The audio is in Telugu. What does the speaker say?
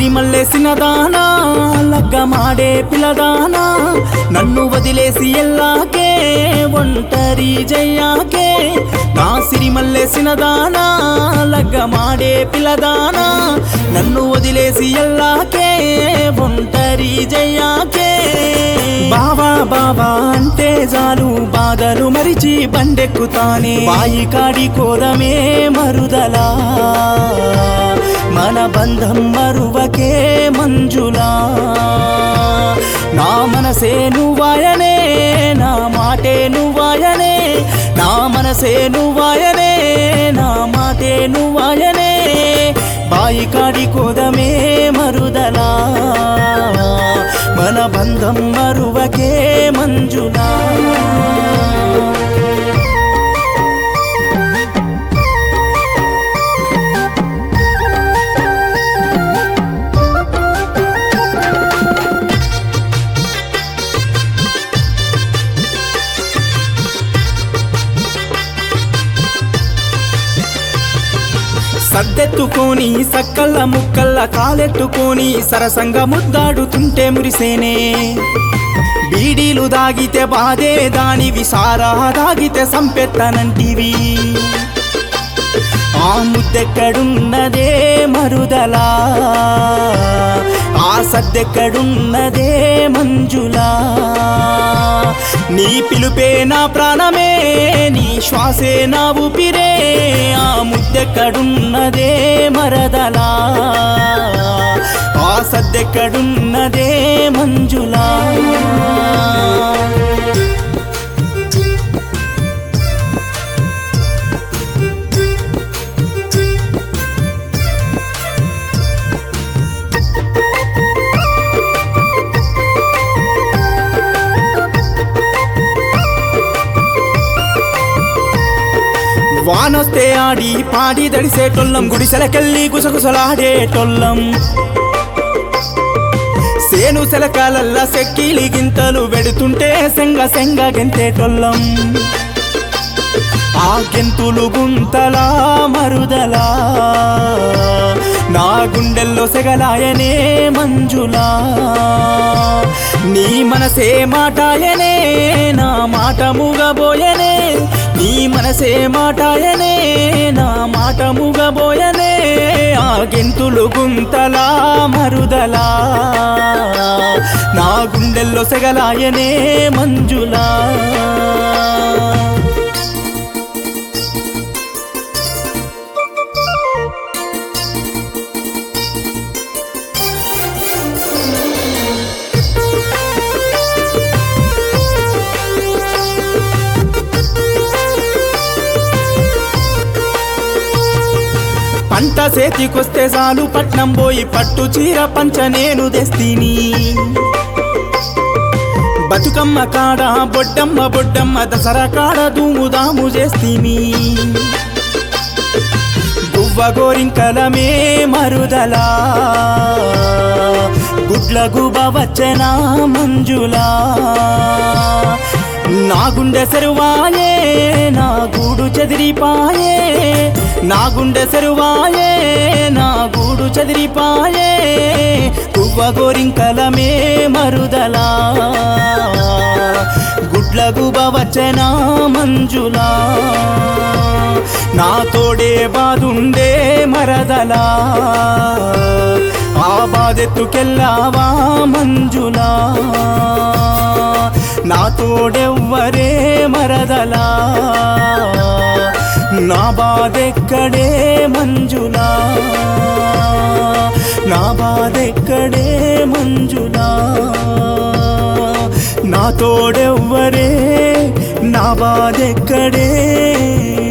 సిరిమల్లేసిన దానా లగ్గమాడే పిల్లదానా నన్ను వదిలేసి ఎల్లాకే ఒంటరి జయ్యాకే నా సిరిమల్లేసిన దానా లగ్గమాడే పిల్లదానా నన్ను వదిలేసి ఎల్లాకే ఒంటరి జయ్యాకే బావా బావా అంటే చాలు బాధలు మరిచి బండెక్కుతానే బాయి కాడి కోదమే మరుదలా మన బంధం మరువకే మంజులా నా మనసే నువ్వాయనే నా మాటే నువ్వాయనే నా మనసే నువ్వాయనే నా మాటే నువ్వాయనే బాయి కాడి కోదమే మరుదలా మన బంధం మరువకే మంజులా సద్దెత్తుకొని సక్కల్ల ముక్కల్ల కాలెట్టుకొని సరసంగా ముద్దాడుతుంటే మురిసేనే బీడీలు దాగితే బాధే దానివి సారా దాగితే సంపెత్తనంటివి ఆ ముద్దెక్కడున్నదే మరుదలా ఆ సద్దెక్కడున్నదే మంజులా నీ పిలుపే నా ప్రాణమే నీ శ్వాసే నా ఊపిరే ఆ ముద్దెక్కడున్నదే మరదలా ఆ సద్దెక్కడున్నదే మంజులా వానొస్తే ఆడి పాడి దడిసేటొల్లం గుడిసెలకెళ్ళి గుసగుసలాడేటొల్లం సేను సెలకాలల్లా సెక్కిలి గింతలు వెడుతుంటే సెంగ సెంగ గెంతేటొల్లం ఆ గెంతులు గుంతలా మరుదలా నా గుండెల్లో సెగలాయనే మంజులా నీ మనసే మాటాయనే నా మాట మూగబోయనే నీ మనసే మాటాయనే నా మాట మూగబోయనే ఆ గెంతులు గుంతలా మరుదలా నా గుండెల్లో సెగలాయనే మంజులా పంట చేతికొస్తే చాలు పట్నం పోయి పట్టు చీర పంచ నేను తెస్తిని బతుకమ్మ కాడ బొడ్డమ్మ బొడ్డమ్మ దసరా కాడ దూముదాము చేస్తిని గువ్వ గోరింకలమే మరుదలా గుడ్ల గుబ వచ్చనా మంజులా నా గుండె సెరువాయే నా గూడు చెదిరిపాయే నా గుండె సెరువాయే నా గూడు చెదిరిపాయే గువ్వ గోరింకలమే మరుదలా గుడ్ల గుబ వచ్చనా మంజులా నా తోడే బాదుండే మరదలా ఆ బాధెత్తుకెళ్ళావా మంజులా నా తోడెవ్వరే మరదలా నా బాధెక్కడే మంజులా నా బాధెక్కడే మంజులా నా తోడెవ్వరే నా బాధెక్కడే